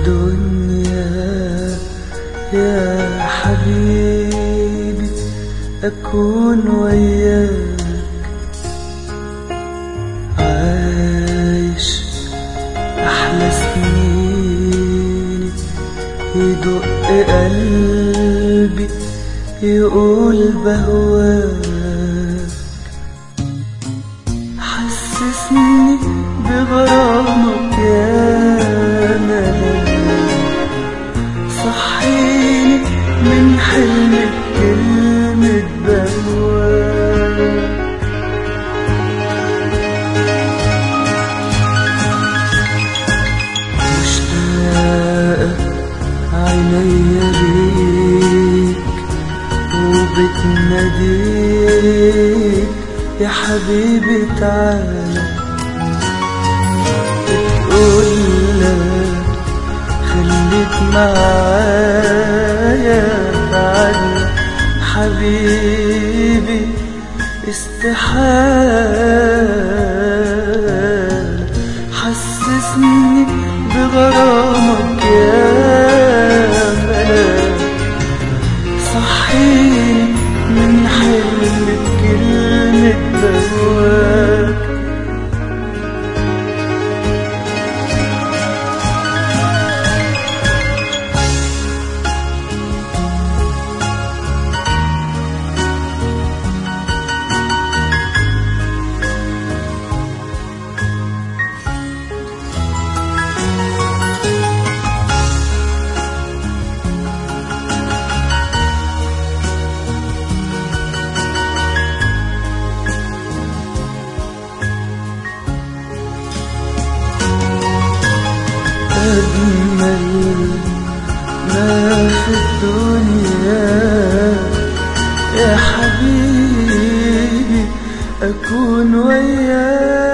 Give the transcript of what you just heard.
الدنيا يا حبيبي أكون وياك عايش أحلى سنيني يدق قلبي يقول بهواك حسسني بغرامك يا ملاك صحيني من حلم كلمة بهواك مشتاقة عينيا ليك وبتناديك يا حبيبي تعالى بتقولك خليك معايا تعالى حبيبي استحالة حسسني بغرامك يا ملاك صحيني من حلم بكلمة بهواك أجمل ما في الدنيا يا حبيبي أكون وياك